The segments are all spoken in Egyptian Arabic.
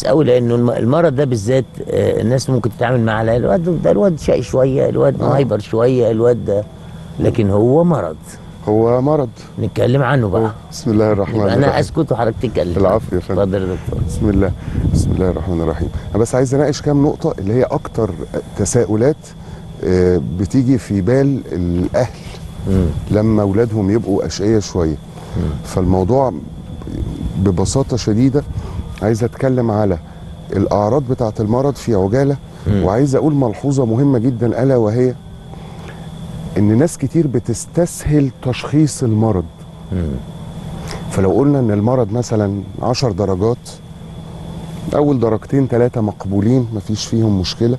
كويس قوي لانه الم- المرض ده بالذات آه، الناس ممكن تتعامل معاه على الواد ده الواد شقي شويه الواد مهايبر شويه الواد ده لكن هو مرض هو مرض نتكلم عنه بقى بسم الله الرحمن يبقى الرحيم انا اسكت وحضرتك تتكلم العفو يا فندم. اتفضل يا دكتور بسم الله بسم الله الرحمن الرحيم انا بس عايز اناقش كام نقطه اللي هي اكتر تساؤلات آه، بتيجي في بال الاهل مم. لما اولادهم يبقوا اشقياء شويه فالموضوع ببساطه شديده عايز اتكلم على الاعراض بتاعه المرض في عجاله مم. وعايز اقول ملحوظه مهمه جدا الا وهي ان ناس كتير بتستسهل تشخيص المرض مم. فلو قلنا ان المرض مثلا 10 درجات اول درجتين ثلاثه مقبولين مفيش فيهم مشكله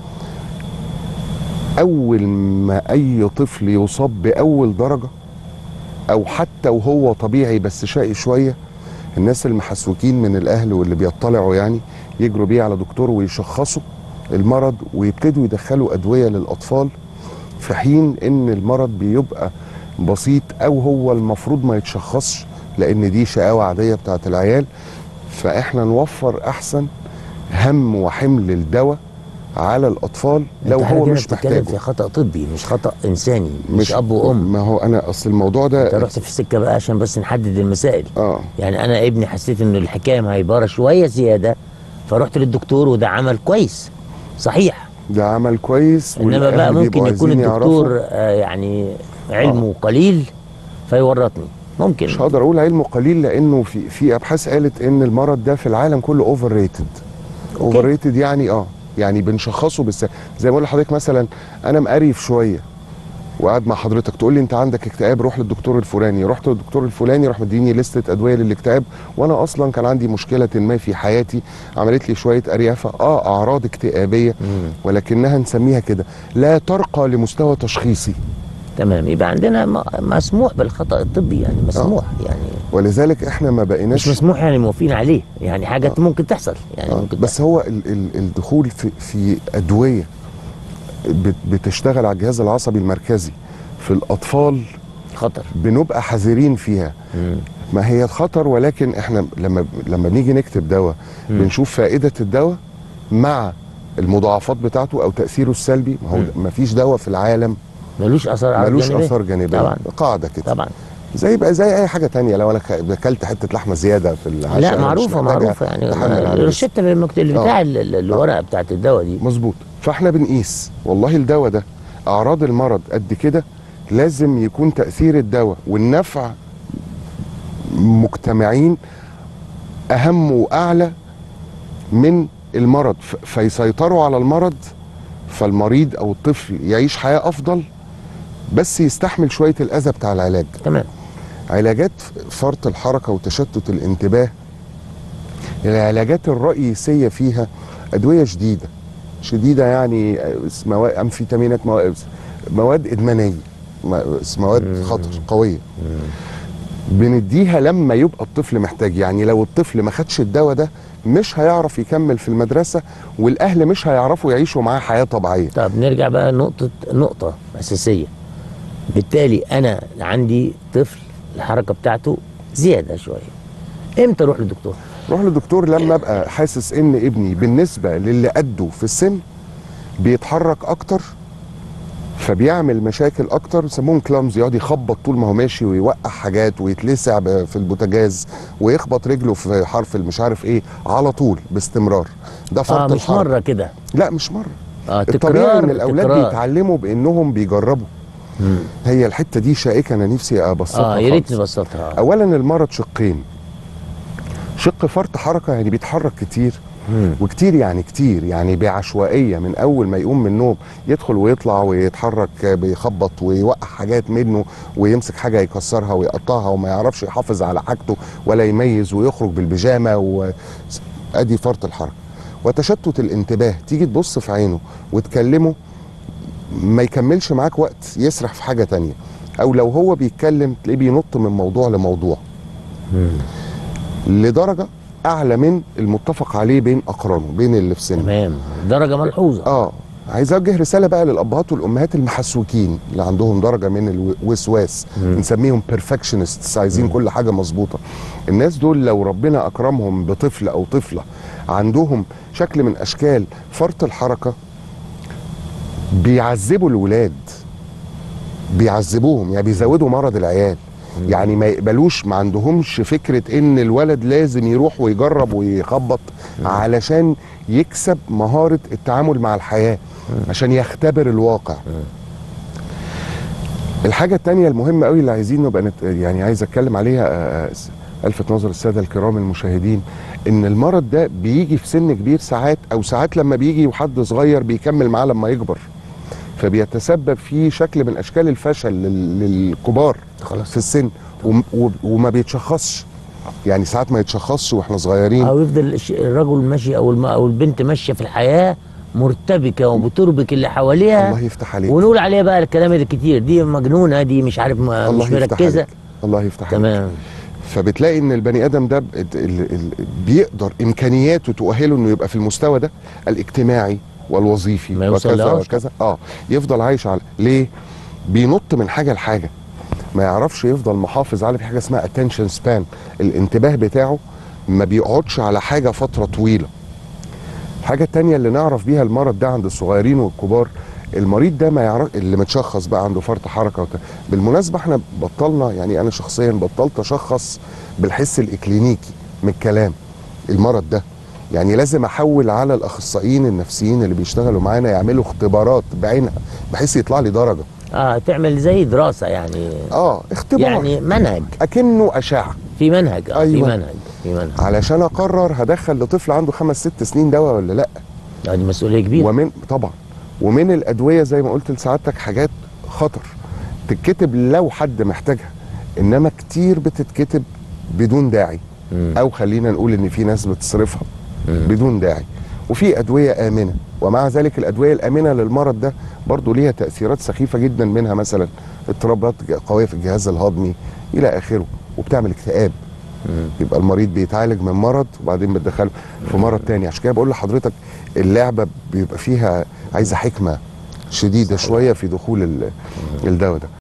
اول ما اي طفل يصاب باول درجه او حتى وهو طبيعي بس شقي شويه الناس المحسوكين من الاهل واللي بيطلعوا يعني يجروا بيه على دكتور ويشخصوا المرض ويبتدوا يدخلوا ادويه للاطفال في حين ان المرض بيبقى بسيط او هو المفروض ما يتشخصش لان دي شقاوه عاديه بتاعت العيال فاحنا نوفر احسن هم وحمل الدواء على الاطفال لو أنت هو كده مش بتتكلم محتاجه في خطا طبي مش خطا انساني مش, مش اب وام ما هو انا اصل الموضوع انت ده رحت في السكه بقى عشان بس نحدد المسائل اه يعني انا ابني حسيت ان الحكايه مهيبره شويه زياده فرحت للدكتور وده عمل كويس صحيح ده عمل كويس انما والأهل بقى ممكن بيبقوا يكون عايزين الدكتور يعرفوا. آه يعني علمه قليل فيورطني ممكن مش هقدر اقول علمه قليل لانه في في ابحاث قالت ان المرض ده في العالم كله اوفر ريتد اوفر ريتد يعني اه يعني بنشخصه بس زي ما اقول لحضرتك مثلا انا مقريف شويه وقاعد مع حضرتك تقول لي انت عندك اكتئاب روح للدكتور الفلاني رحت للدكتور الفلاني راح مديني لستة ادويه للاكتئاب وانا اصلا كان عندي مشكله ما في حياتي عملت لي شويه اريافه اه اعراض اكتئابيه مم. ولكنها نسميها كده لا ترقى لمستوى تشخيصي تمام يبقى عندنا م- مسموح بالخطا الطبي يعني مسموح يعني ولذلك احنا ما مش بقيناش مسموح يعني موافقين عليه يعني حاجه ممكن تحصل يعني آه، ممكن بس هو ال ال الدخول في في ادويه بت- بتشتغل على الجهاز العصبي المركزي في الاطفال خطر بنبقى حذرين فيها مم. ما هي خطر ولكن احنا لما لما بنيجي نكتب دواء مم. بنشوف فائده الدواء مع المضاعفات بتاعته او تاثيره السلبي ما هو ما فيش دواء في العالم ملوش اثار على ملوش الجانبين. اثار جانبيه طبعا قاعده كده طبعا زي بقى زي اي حاجه تانية لو انا ك- اكلت حته لحمه زياده في العشاء لا أنا مش معروفه محتاجة معروفه يعني أتحمل على جسمي. الروشته اللي المكت- اللي آه. بتاع ال- ال- الورقه بتاعت الدواء دي مظبوط فاحنا بنقيس والله الدواء ده اعراض المرض قد كده لازم يكون تاثير الدواء والنفع مجتمعين اهم واعلى من المرض ف- فيسيطروا على المرض فالمريض او الطفل يعيش حياه افضل بس يستحمل شويه الاذى بتاع العلاج تمام علاجات فرط الحركه وتشتت الانتباه العلاجات الرئيسيه فيها ادويه شديده شديده يعني مواد امفيتامينات مواد, مواد ادمانيه م- مواد خطر قويه بنديها لما يبقى الطفل محتاج يعني لو الطفل ما خدش الدواء ده مش هيعرف يكمل في المدرسه والاهل مش هيعرفوا يعيشوا معاه حياه طبيعيه طب نرجع بقى نقطة نقطة أساسية بالتالي أنا عندي طفل الحركة بتاعته زيادة شوية إمتى أروح للدكتور؟ روح للدكتور لما ابقى حاسس ان ابني بالنسبه للي قده في السن بيتحرك اكتر فبيعمل مشاكل اكتر يسموهم كلامز يقعد يخبط طول ما هو ماشي ويوقع حاجات ويتلسع ب- في البوتاجاز ويخبط رجله في حرف المش عارف ايه على طول باستمرار ده فرط آه مش الحركة. مرة كده لا مش مره آه الطبيعي تكرار ان الاولاد تكرار. بيتعلموا بانهم بيجربوا مم. هي الحته دي شائكه انا نفسي ابسطها آه يا ريت خالص. تبسطها اولا المرض شقين شق فرط حركه يعني بيتحرك كتير مم. وكتير يعني كتير يعني بعشوائيه من اول ما يقوم من النوم يدخل ويطلع ويتحرك بيخبط ويوقع حاجات منه ويمسك حاجه يكسرها ويقطعها وما يعرفش يحافظ على حاجته ولا يميز ويخرج بالبيجامه و... ادي فرط الحركه وتشتت الانتباه تيجي تبص في عينه وتكلمه ما يكملش معاك وقت يسرح في حاجه تانية او لو هو بيتكلم تلاقيه بينط من موضوع لموضوع مم. لدرجه اعلى من المتفق عليه بين اقرانه بين اللي في سنه تمام درجة ملحوظة اه عايز اوجه رساله بقى للابهات والامهات المحسوكين اللي عندهم درجه من الوسواس مم. نسميهم بيرفكشنستس عايزين كل حاجه مظبوطه الناس دول لو ربنا اكرمهم بطفل او طفله عندهم شكل من اشكال فرط الحركه بيعذبوا الولاد بيعذبوهم يعني بيزودوا مرض العيال يعني ما يقبلوش ما عندهمش فكره ان الولد لازم يروح ويجرب ويخبط علشان يكسب مهاره التعامل مع الحياه عشان يختبر الواقع الحاجة التانية المهمة قوي اللي عايزين نبقى نت... يعني عايز اتكلم عليها آه، آه، الفت نظر السادة الكرام المشاهدين ان المرض ده بيجي في سن كبير ساعات او ساعات لما بيجي وحد صغير بيكمل معاه لما يكبر فبيتسبب في شكل من اشكال الفشل لل... للكبار خلاص. في السن وم... و... وما بيتشخصش يعني ساعات ما يتشخصش واحنا صغيرين او يفضل الش- الرجل ماشي او الم... او البنت ماشيه في الحياه مرتبكه وبتربك اللي حواليها الله يفتح عليك ونقول عليها بقى الكلام الكتير دي مجنونه دي مش عارف ما الله مش يفتح مركزه عليك الله يفتح عليك تمام فبتلاقي ان البني ادم ده ب- ال- ال- بيقدر امكانياته تؤهله انه يبقى في المستوى ده الاجتماعي والوظيفي ما وكذا يوصلهاش. وكذا اه يفضل عايش على ليه بينط من حاجه لحاجه ما يعرفش يفضل محافظ على في حاجه اسمها attention span الانتباه بتاعه ما بيقعدش على حاجه فتره طويله الحاجه التانية اللي نعرف بيها المرض ده عند الصغيرين والكبار المريض ده ما يعرف اللي متشخص بقى عنده فرط حركه وت... بالمناسبه احنا بطلنا يعني انا شخصيا بطلت اشخص بالحس الاكلينيكي من الكلام المرض ده يعني لازم احول على الاخصائيين النفسيين اللي بيشتغلوا معانا يعملوا اختبارات بعينها بحيث يطلع لي درجه اه تعمل زي دراسه يعني اه اختبار يعني يعني منهج اكنه اشعه في منهج اه أيوة. في منهج في منهج علشان اقرر هدخل لطفل عنده خمس ست سنين دواء ولا لا آه، دي مسؤوليه كبيره ومن طبعا ومن الادويه زي ما قلت لسعادتك حاجات خطر تتكتب لو حد محتاجها انما كتير بتتكتب بدون داعي مم. او خلينا نقول ان في ناس بتصرفها مم. بدون داعي وفي ادويه امنه ومع ذلك الادويه الامنه للمرض ده برضه ليها تاثيرات سخيفه جدا منها مثلا اضطرابات قويه في الجهاز الهضمي الى اخره وبتعمل اكتئاب مم. يبقى المريض بيتعالج من مرض وبعدين بتدخله في مرض تاني عشان كده بقول لحضرتك اللعبه بيبقى فيها عايزه حكمه شديده شويه في دخول ال- الدواء ده